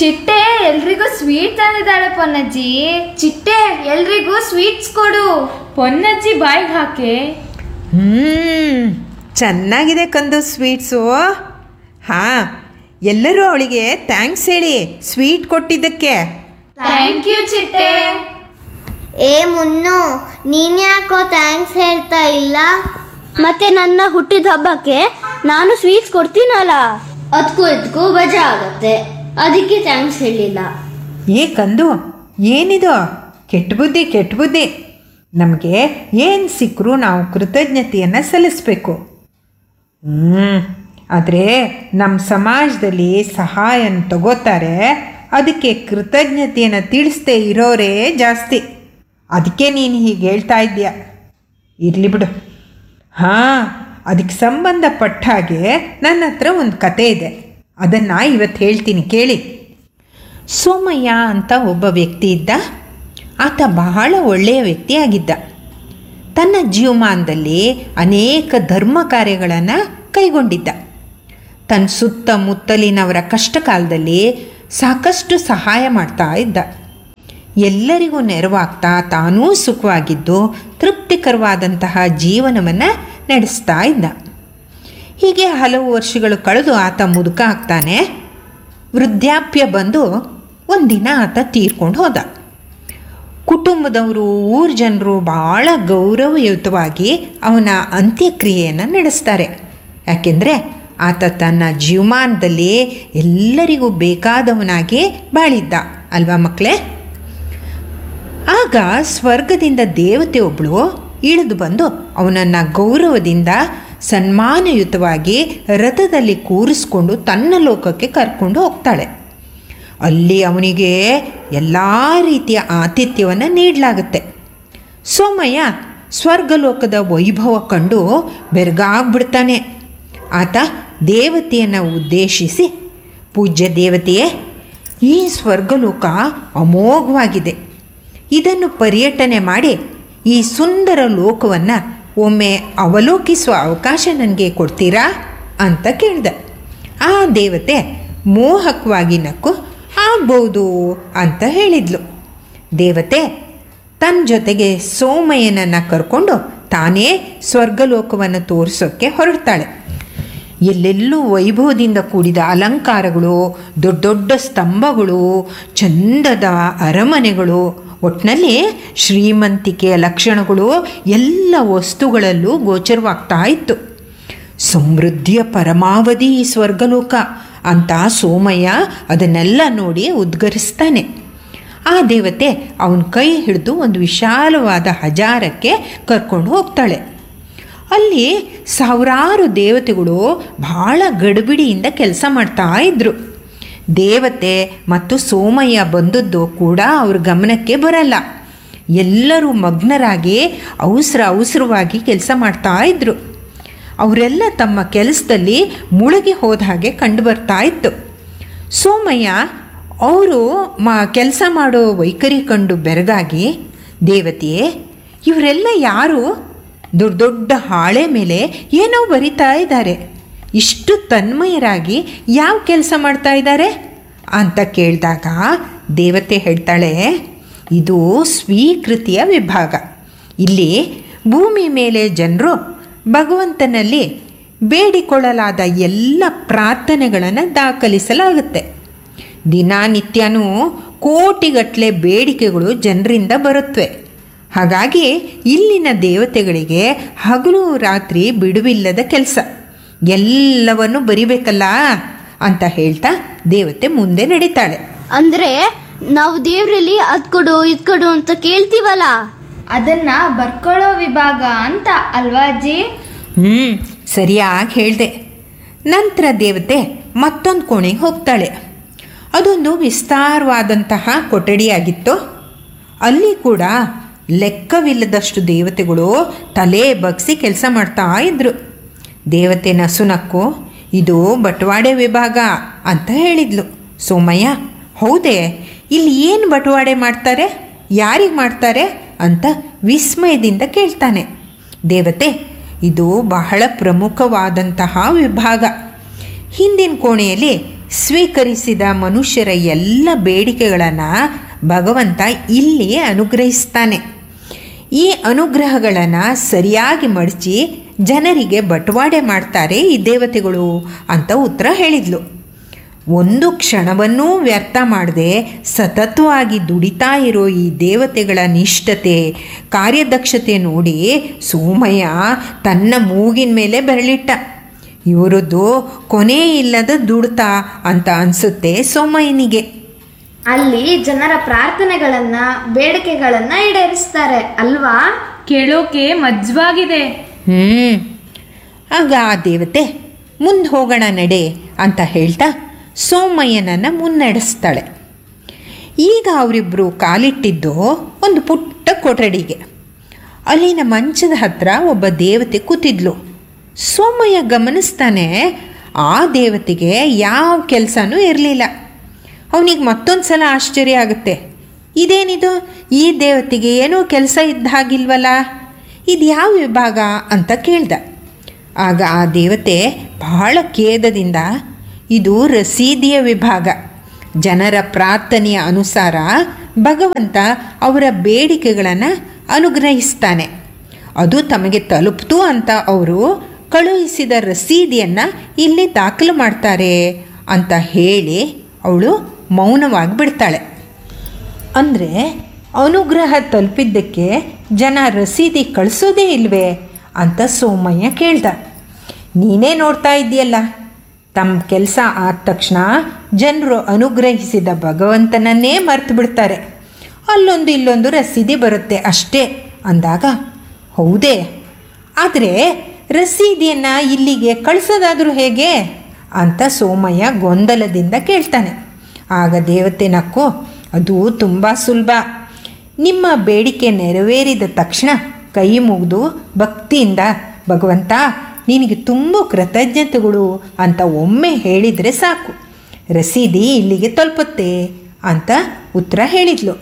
ಚಿಟ್ಟೆ ಎಲ್ರಿಗೂ ಸ್ವೀಟ್ ತಂದಿದ್ದಾಳೆ ಪೊನ್ನಜ್ಜಿ ಚಿಟ್ಟೆ ಎಲ್ರಿಗೂ ಸ್ವೀಟ್ಸ್ ಕೊಡು ಪೊನ್ನಜ್ಜಿ ಬಾಯಿಗೆ ಹಾಕೆ ಹ್ಮ್ ಚೆನ್ನಾಗಿದೆ ಕಂದು ಸ್ವೀಟ್ಸು ಹಾಂ ಎಲ್ಲರೂ ಅವಳಿಗೆ ಥ್ಯಾಂಕ್ಸ್ ಹೇಳಿ ಸ್ವೀಟ್ ಕೊಟ್ಟಿದ್ದಕ್ಕೆ ಥ್ಯಾಂಕ್ ಯು ಚಿಟ್ಟೆ ಏ ಮುನ್ನು ನೀನ್ ಯಾಕೋ ಥ್ಯಾಂಕ್ಸ್ ಹೇಳ್ತಾ ಇಲ್ಲ ಮತ್ತೆ ನನ್ನ ಹುಟ್ಟಿದ ಹಬ್ಬಕ್ಕೆ ನಾನು ಸ್ವೀಟ್ಸ್ ಕೊಡ್ತೀನಲ್ಲ ಅದಕ್ಕೂ ಇದಕ್ಕೂ ವಜಾ ಆಗತ್ತೆ ಅದಕ್ಕೆ ಥ್ಯಾಂಕ್ಸ್ ಹೇಳಿಲ್ಲ ಏ ಕಂದು ಏನಿದು ಕೆಟ್ಟ ಬುದ್ಧಿ ಕೆಟ್ಟ ಬುದ್ಧಿ ನಮಗೆ ಏನು ಸಿಕ್ಕರೂ ನಾವು ಕೃತಜ್ಞತೆಯನ್ನು ಸಲ್ಲಿಸಬೇಕು ಹ್ಞೂ ಆದರೆ ನಮ್ಮ ಸಮಾಜದಲ್ಲಿ ಸಹಾಯನ ತಗೋತಾರೆ ಅದಕ್ಕೆ ಕೃತಜ್ಞತೆಯನ್ನು ತಿಳಿಸ್ದೇ ಇರೋರೇ ಜಾಸ್ತಿ ಅದಕ್ಕೆ ನೀನು ಹೀಗೆ ಹೇಳ್ತಾ ಇದ್ದೀಯ ಇರಲಿ ಬಿಡು ಹಾಂ ಅದಕ್ಕೆ ಸಂಬಂಧಪಟ್ಟ ಹಾಗೆ ನನ್ನ ಹತ್ರ ಒಂದು ಕತೆ ಇದೆ ಅದನ್ನು ಇವತ್ತು ಹೇಳ್ತೀನಿ ಕೇಳಿ ಸೋಮಯ್ಯ ಅಂತ ಒಬ್ಬ ವ್ಯಕ್ತಿ ಇದ್ದ ಆತ ಬಹಳ ಒಳ್ಳೆಯ ವ್ಯಕ್ತಿಯಾಗಿದ್ದ ತನ್ನ ಜೀವಮಾನದಲ್ಲಿ ಅನೇಕ ಧರ್ಮ ಕಾರ್ಯಗಳನ್ನು ಕೈಗೊಂಡಿದ್ದ ತನ್ನ ಸುತ್ತಮುತ್ತಲಿನವರ ಕಷ್ಟ ಕಾಲದಲ್ಲಿ ಸಾಕಷ್ಟು ಸಹಾಯ ಮಾಡ್ತಾ ಇದ್ದ ಎಲ್ಲರಿಗೂ ನೆರವಾಗ್ತಾ ತಾನೂ ಸುಖವಾಗಿದ್ದು ತೃಪ್ತಿಕರವಾದಂತಹ ಜೀವನವನ್ನು ನಡೆಸ್ತಾ ಇದ್ದ ಹೀಗೆ ಹಲವು ವರ್ಷಗಳು ಕಳೆದು ಆತ ಮುದುಕ ಆಗ್ತಾನೆ ವೃದ್ಧಾಪ್ಯ ಬಂದು ಒಂದಿನ ಆತ ತೀರ್ಕೊಂಡು ಹೋದ ಕುಟುಂಬದವರು ಊರ ಜನರು ಭಾಳ ಗೌರವಯುತವಾಗಿ ಅವನ ಅಂತ್ಯಕ್ರಿಯೆಯನ್ನು ನಡೆಸ್ತಾರೆ ಯಾಕೆಂದರೆ ಆತ ತನ್ನ ಜೀವಮಾನದಲ್ಲಿ ಎಲ್ಲರಿಗೂ ಬೇಕಾದವನಾಗಿ ಬಾಳಿದ್ದ ಅಲ್ವಾ ಮಕ್ಕಳೇ ಆಗ ಸ್ವರ್ಗದಿಂದ ದೇವತೆ ಒಬ್ಬಳು ಇಳಿದು ಬಂದು ಅವನನ್ನು ಗೌರವದಿಂದ ಸನ್ಮಾನಯುತವಾಗಿ ರಥದಲ್ಲಿ ಕೂರಿಸ್ಕೊಂಡು ತನ್ನ ಲೋಕಕ್ಕೆ ಕರ್ಕೊಂಡು ಹೋಗ್ತಾಳೆ ಅಲ್ಲಿ ಅವನಿಗೆ ಎಲ್ಲ ರೀತಿಯ ಆತಿಥ್ಯವನ್ನು ನೀಡಲಾಗುತ್ತೆ ಸೋಮಯ್ಯ ಸ್ವರ್ಗಲೋಕದ ವೈಭವ ಕಂಡು ಬೆರಗಾಗ್ಬಿಡ್ತಾನೆ ಆತ ದೇವತೆಯನ್ನು ಉದ್ದೇಶಿಸಿ ಪೂಜ್ಯ ದೇವತೆಯೇ ಈ ಸ್ವರ್ಗಲೋಕ ಅಮೋಘವಾಗಿದೆ ಇದನ್ನು ಪರ್ಯಟನೆ ಮಾಡಿ ಈ ಸುಂದರ ಲೋಕವನ್ನು ಒಮ್ಮೆ ಅವಲೋಕಿಸುವ ಅವಕಾಶ ನನಗೆ ಕೊಡ್ತೀರಾ ಅಂತ ಕೇಳಿದೆ ಆ ದೇವತೆ ಮೋಹಕವಾಗಿ ನಕ್ಕು ಆಗ್ಬೋದು ಅಂತ ಹೇಳಿದ್ಲು ದೇವತೆ ತನ್ನ ಜೊತೆಗೆ ಸೋಮಯ್ಯನನ್ನು ಕರ್ಕೊಂಡು ತಾನೇ ಸ್ವರ್ಗಲೋಕವನ್ನು ತೋರಿಸೋಕ್ಕೆ ಹೊರಡ್ತಾಳೆ ಎಲ್ಲೆಲ್ಲೂ ವೈಭವದಿಂದ ಕೂಡಿದ ಅಲಂಕಾರಗಳು ದೊಡ್ಡ ದೊಡ್ಡ ಸ್ತಂಭಗಳು ಚಂದದ ಅರಮನೆಗಳು ಒಟ್ಟಿನಲ್ಲಿ ಶ್ರೀಮಂತಿಕೆಯ ಲಕ್ಷಣಗಳು ಎಲ್ಲ ವಸ್ತುಗಳಲ್ಲೂ ಗೋಚರವಾಗ್ತಾ ಇತ್ತು ಸಮೃದ್ಧಿಯ ಪರಮಾವಧಿ ಈ ಸ್ವರ್ಗಲೋಕ ಅಂತ ಸೋಮಯ್ಯ ಅದನ್ನೆಲ್ಲ ನೋಡಿ ಉದ್ಗರಿಸ್ತಾನೆ ಆ ದೇವತೆ ಅವನ ಕೈ ಹಿಡಿದು ಒಂದು ವಿಶಾಲವಾದ ಹಜಾರಕ್ಕೆ ಕರ್ಕೊಂಡು ಹೋಗ್ತಾಳೆ ಅಲ್ಲಿ ಸಾವಿರಾರು ದೇವತೆಗಳು ಬಹಳ ಗಡಿಬಿಡಿಯಿಂದ ಕೆಲಸ ಮಾಡ್ತಾ ಇದ್ರು ದೇವತೆ ಮತ್ತು ಸೋಮಯ್ಯ ಬಂದದ್ದು ಕೂಡ ಅವ್ರ ಗಮನಕ್ಕೆ ಬರಲ್ಲ ಎಲ್ಲರೂ ಮಗ್ನರಾಗಿ ಅವಸರ ಅವಸರವಾಗಿ ಕೆಲಸ ಮಾಡ್ತಾ ಇದ್ರು ಅವರೆಲ್ಲ ತಮ್ಮ ಕೆಲಸದಲ್ಲಿ ಮುಳುಗಿ ಹೋದ ಹಾಗೆ ಕಂಡು ಬರ್ತಾ ಇತ್ತು ಸೋಮಯ್ಯ ಅವರು ಮ ಕೆಲಸ ಮಾಡೋ ವೈಖರಿ ಕಂಡು ಬೆರಗಾಗಿ ದೇವತೆಯೇ ಇವರೆಲ್ಲ ಯಾರು ದೊಡ್ಡ ದೊಡ್ಡ ಹಾಳೆ ಮೇಲೆ ಏನೋ ಬರಿತಾ ಇದ್ದಾರೆ ಇಷ್ಟು ತನ್ಮಯರಾಗಿ ಯಾವ ಕೆಲಸ ಮಾಡ್ತಾ ಇದ್ದಾರೆ ಅಂತ ಕೇಳಿದಾಗ ದೇವತೆ ಹೇಳ್ತಾಳೆ ಇದು ಸ್ವೀಕೃತಿಯ ವಿಭಾಗ ಇಲ್ಲಿ ಭೂಮಿ ಮೇಲೆ ಜನರು ಭಗವಂತನಲ್ಲಿ ಬೇಡಿಕೊಳ್ಳಲಾದ ಎಲ್ಲ ಪ್ರಾರ್ಥನೆಗಳನ್ನು ದಾಖಲಿಸಲಾಗುತ್ತೆ ದಿನನಿತ್ಯನೂ ಕೋಟಿಗಟ್ಟಲೆ ಬೇಡಿಕೆಗಳು ಜನರಿಂದ ಬರುತ್ತವೆ ಹಾಗಾಗಿ ಇಲ್ಲಿನ ದೇವತೆಗಳಿಗೆ ಹಗಲು ರಾತ್ರಿ ಬಿಡುವಿಲ್ಲದ ಕೆಲಸ ಎಲ್ಲವನ್ನು ಬರಿಬೇಕಲ್ಲ ಅಂತ ಹೇಳ್ತಾ ದೇವತೆ ಮುಂದೆ ನಡೀತಾಳೆ ಅಂದ್ರೆ ನಾವು ದೇವ್ರಲ್ಲಿ ಅದ್ ಕೊಡು ಇದ್ ಕೊಡು ಅಂತ ಕೇಳ್ತೀವಲ್ಲ ಅದನ್ನ ಬರ್ಕೊಳ್ಳೋ ವಿಭಾಗ ಅಂತ ಅಲ್ವಾ ಅಜ್ಜಿ ಹ್ಞೂ ಸರಿಯಾಗಿ ಹೇಳಿದೆ ನಂತರ ದೇವತೆ ಮತ್ತೊಂದು ಕೋಣೆಗೆ ಹೋಗ್ತಾಳೆ ಅದೊಂದು ವಿಸ್ತಾರವಾದಂತಹ ಕೊಠಡಿಯಾಗಿತ್ತು ಅಲ್ಲಿ ಕೂಡ ಲೆಕ್ಕವಿಲ್ಲದಷ್ಟು ದೇವತೆಗಳು ತಲೆ ಬಗ್ಸಿ ಕೆಲಸ ಮಾಡ್ತಾ ಇದ್ರು ದೇವತೆ ನಸುನಕ್ಕು ಇದು ಬಟವಾಡೆ ವಿಭಾಗ ಅಂತ ಹೇಳಿದ್ಲು ಸೋಮಯ್ಯ ಹೌದೇ ಇಲ್ಲಿ ಏನು ಬಟವಾಡೆ ಮಾಡ್ತಾರೆ ಯಾರಿಗೆ ಮಾಡ್ತಾರೆ ಅಂತ ವಿಸ್ಮಯದಿಂದ ಕೇಳ್ತಾನೆ ದೇವತೆ ಇದು ಬಹಳ ಪ್ರಮುಖವಾದಂತಹ ವಿಭಾಗ ಹಿಂದಿನ ಕೋಣೆಯಲ್ಲಿ ಸ್ವೀಕರಿಸಿದ ಮನುಷ್ಯರ ಎಲ್ಲ ಬೇಡಿಕೆಗಳನ್ನು ಭಗವಂತ ಇಲ್ಲಿ ಅನುಗ್ರಹಿಸ್ತಾನೆ ಈ ಅನುಗ್ರಹಗಳನ್ನು ಸರಿಯಾಗಿ ಮಡಚಿ ಜನರಿಗೆ ಬಟವಾಡೆ ಮಾಡ್ತಾರೆ ಈ ದೇವತೆಗಳು ಅಂತ ಉತ್ತರ ಹೇಳಿದ್ಲು ಒಂದು ಕ್ಷಣವನ್ನೂ ವ್ಯರ್ಥ ಮಾಡದೆ ಸತತವಾಗಿ ದುಡಿತಾ ಇರೋ ಈ ದೇವತೆಗಳ ನಿಷ್ಠತೆ ಕಾರ್ಯದಕ್ಷತೆ ನೋಡಿ ಸೋಮಯ್ಯ ತನ್ನ ಮೂಗಿನ ಮೇಲೆ ಬೆರಳಿಟ್ಟ ಇವರದ್ದು ಕೊನೆ ಇಲ್ಲದ ದುಡ್ತಾ ಅಂತ ಅನಿಸುತ್ತೆ ಸೋಮಯ್ಯನಿಗೆ ಅಲ್ಲಿ ಜನರ ಪ್ರಾರ್ಥನೆಗಳನ್ನ ಬೇಡಿಕೆಗಳನ್ನ ಈಡೇರಿಸ್ತಾರೆ ಅಲ್ವಾ ಕೇಳೋಕೆ ಮಜ್ವಾಗಿದೆ ಹ್ಞೂ ಆಗ ಆ ದೇವತೆ ಮುಂದೆ ಹೋಗೋಣ ನಡೆ ಅಂತ ಹೇಳ್ತಾ ಸೋಮಯ್ಯನನ್ನು ಮುನ್ನಡೆಸ್ತಾಳೆ ಈಗ ಅವರಿಬ್ಬರು ಕಾಲಿಟ್ಟಿದ್ದು ಒಂದು ಪುಟ್ಟ ಕೊಠಡಿಗೆ ಅಲ್ಲಿನ ಮಂಚದ ಹತ್ರ ಒಬ್ಬ ದೇವತೆ ಕೂತಿದ್ಲು ಸೋಮಯ್ಯ ಗಮನಿಸ್ತಾನೆ ಆ ದೇವತೆಗೆ ಯಾವ ಕೆಲಸನೂ ಇರಲಿಲ್ಲ ಅವನಿಗೆ ಮತ್ತೊಂದು ಸಲ ಆಶ್ಚರ್ಯ ಆಗುತ್ತೆ ಇದೇನಿದು ಈ ದೇವತೆಗೆ ಏನೂ ಕೆಲಸ ಇದ್ದ ಹಾಗಿಲ್ವಲ್ಲ ಇದು ಯಾವ ವಿಭಾಗ ಅಂತ ಕೇಳ್ದ ಆಗ ಆ ದೇವತೆ ಬಹಳ ಖೇದದಿಂದ ಇದು ರಸೀದಿಯ ವಿಭಾಗ ಜನರ ಪ್ರಾರ್ಥನೆಯ ಅನುಸಾರ ಭಗವಂತ ಅವರ ಬೇಡಿಕೆಗಳನ್ನು ಅನುಗ್ರಹಿಸ್ತಾನೆ ಅದು ತಮಗೆ ತಲುಪ್ತು ಅಂತ ಅವರು ಕಳುಹಿಸಿದ ರಸೀದಿಯನ್ನು ಇಲ್ಲಿ ದಾಖಲು ಮಾಡ್ತಾರೆ ಅಂತ ಹೇಳಿ ಅವಳು ಮೌನವಾಗಿ ಬಿಡ್ತಾಳೆ ಅಂದರೆ ಅನುಗ್ರಹ ತಲುಪಿದ್ದಕ್ಕೆ ಜನ ರಸೀದಿ ಕಳಿಸೋದೇ ಇಲ್ವೇ ಅಂತ ಸೋಮಯ್ಯ ಕೇಳ್ದ ನೀನೇ ನೋಡ್ತಾ ಇದೆಯಲ್ಲ ತಮ್ಮ ಕೆಲಸ ಆದ ತಕ್ಷಣ ಜನರು ಅನುಗ್ರಹಿಸಿದ ಭಗವಂತನನ್ನೇ ಮರ್ತು ಬಿಡ್ತಾರೆ ಅಲ್ಲೊಂದು ಇಲ್ಲೊಂದು ರಸೀದಿ ಬರುತ್ತೆ ಅಷ್ಟೇ ಅಂದಾಗ ಹೌದೇ ಆದರೆ ರಸೀದಿಯನ್ನು ಇಲ್ಲಿಗೆ ಕಳಿಸೋದಾದರೂ ಹೇಗೆ ಅಂತ ಸೋಮಯ್ಯ ಗೊಂದಲದಿಂದ ಕೇಳ್ತಾನೆ ಆಗ ದೇವತೆ ನಕ್ಕು ಅದು ತುಂಬ ಸುಲಭ ನಿಮ್ಮ ಬೇಡಿಕೆ ನೆರವೇರಿದ ತಕ್ಷಣ ಕೈ ಮುಗಿದು ಭಕ್ತಿಯಿಂದ ಭಗವಂತ ನಿನಗೆ ತುಂಬ ಕೃತಜ್ಞತೆಗಳು ಅಂತ ಒಮ್ಮೆ ಹೇಳಿದರೆ ಸಾಕು ರಸೀದಿ ಇಲ್ಲಿಗೆ ತಲುಪುತ್ತೆ ಅಂತ ಉತ್ತರ ಹೇಳಿದ್ಲು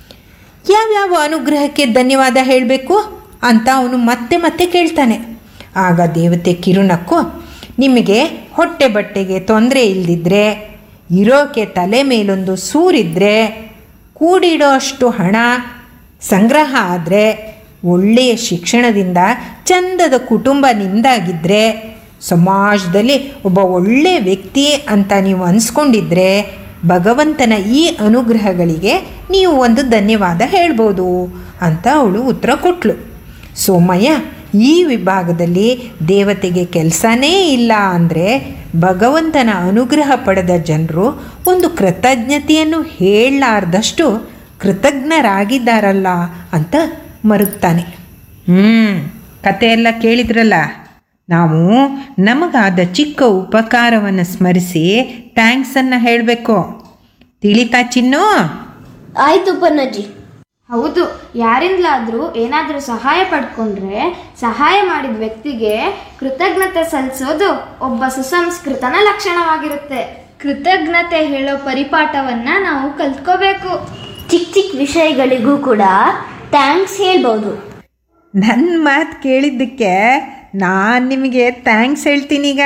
ಯಾವ್ಯಾವ ಅನುಗ್ರಹಕ್ಕೆ ಧನ್ಯವಾದ ಹೇಳಬೇಕು ಅಂತ ಅವನು ಮತ್ತೆ ಮತ್ತೆ ಕೇಳ್ತಾನೆ ಆಗ ದೇವತೆ ಕಿರುನಕ್ಕು ನಿಮಗೆ ಹೊಟ್ಟೆ ಬಟ್ಟೆಗೆ ತೊಂದರೆ ಇಲ್ದಿದ್ರೆ ಇರೋಕೆ ತಲೆ ಮೇಲೊಂದು ಸೂರಿದ್ರೆ ಕೂಡಿಡೋ ಅಷ್ಟು ಹಣ ಸಂಗ್ರಹ ಆದರೆ ಒಳ್ಳೆಯ ಶಿಕ್ಷಣದಿಂದ ಚಂದದ ಕುಟುಂಬ ನಿಂದಾಗಿದ್ದರೆ ಸಮಾಜದಲ್ಲಿ ಒಬ್ಬ ಒಳ್ಳೆಯ ವ್ಯಕ್ತಿ ಅಂತ ನೀವು ಅನಿಸ್ಕೊಂಡಿದ್ರೆ ಭಗವಂತನ ಈ ಅನುಗ್ರಹಗಳಿಗೆ ನೀವು ಒಂದು ಧನ್ಯವಾದ ಹೇಳ್ಬೋದು ಅಂತ ಅವಳು ಉತ್ತರ ಕೊಟ್ಲು ಸೋಮಯ್ಯ ಈ ವಿಭಾಗದಲ್ಲಿ ದೇವತೆಗೆ ಕೆಲಸನೇ ಇಲ್ಲ ಅಂದರೆ ಭಗವಂತನ ಅನುಗ್ರಹ ಪಡೆದ ಜನರು ಒಂದು ಕೃತಜ್ಞತೆಯನ್ನು ಹೇಳಲಾರ್ದಷ್ಟು ಕೃತಜ್ಞರಾಗಿದ್ದಾರಲ್ಲ ಅಂತ ಮರುಗ್ತಾನೆ ಹ್ಞೂ ಕತೆ ಎಲ್ಲ ಕೇಳಿದ್ರಲ್ಲ ನಾವು ನಮಗಾದ ಚಿಕ್ಕ ಉಪಕಾರವನ್ನು ಸ್ಮರಿಸಿ ಥ್ಯಾಂಕ್ಸನ್ನು ಹೇಳಬೇಕು ತಿಳಿತಾ ಚಿನ್ನು ಆಯ್ತು ಪನ್ನಜ್ಜಿ ಹೌದು ಯಾರಿಂದಲಾದ್ರೂ ಏನಾದರೂ ಸಹಾಯ ಪಡ್ಕೊಂಡ್ರೆ ಸಹಾಯ ಮಾಡಿದ ವ್ಯಕ್ತಿಗೆ ಕೃತಜ್ಞತೆ ಸಲ್ಲಿಸೋದು ಒಬ್ಬ ಸುಸಂಸ್ಕೃತನ ಲಕ್ಷಣವಾಗಿರುತ್ತೆ ಕೃತಜ್ಞತೆ ಹೇಳೋ ಪರಿಪಾಠವನ್ನ ನಾವು ಕಲ್ತ್ಕೋಬೇಕು ಚಿಕ್ಕ ಚಿಕ್ಕ ವಿಷಯಗಳಿಗೂ ಕೂಡ ಥ್ಯಾಂಕ್ಸ್ ಹೇಳ್ಬೋದು ನನ್ನ ಮಾತು ಕೇಳಿದ್ದಕ್ಕೆ ನಾನು ನಿಮಗೆ ಥ್ಯಾಂಕ್ಸ್ ಹೇಳ್ತೀನೀಗ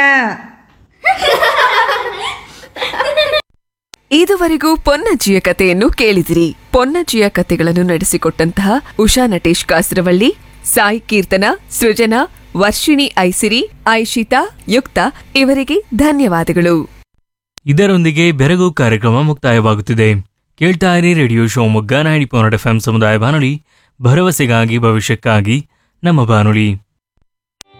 ಇದುವರೆಗೂ ಪೊನ್ನಜ್ಜಿಯ ಕಥೆಯನ್ನು ಕೇಳಿದಿರಿ ಪೊನ್ನಜ್ಜಿಯ ಕಥೆಗಳನ್ನು ನಡೆಸಿಕೊಟ್ಟಂತಹ ಉಷಾ ನಟೇಶ್ ಕಾಸರವಳ್ಳಿ ಸಾಯಿ ಕೀರ್ತನ ಸೃಜನಾ ವರ್ಷಿಣಿ ಐಸಿರಿ ಐಶಿತಾ ಯುಕ್ತ ಇವರಿಗೆ ಧನ್ಯವಾದಗಳು ಇದರೊಂದಿಗೆ ಬೆರಗು ಕಾರ್ಯಕ್ರಮ ಮುಕ್ತಾಯವಾಗುತ್ತಿದೆ ಕೇಳ್ತಾ ಇರಿ radio Shivamogga ninety point F M ಸಮುದಾಯ ಬಾನುಲಿ ಭರವಸೆಗಾಗಿ ಭವಿಷ್ಯಕ್ಕಾಗಿ ನಮ್ಮ ಬಾನುಲಿ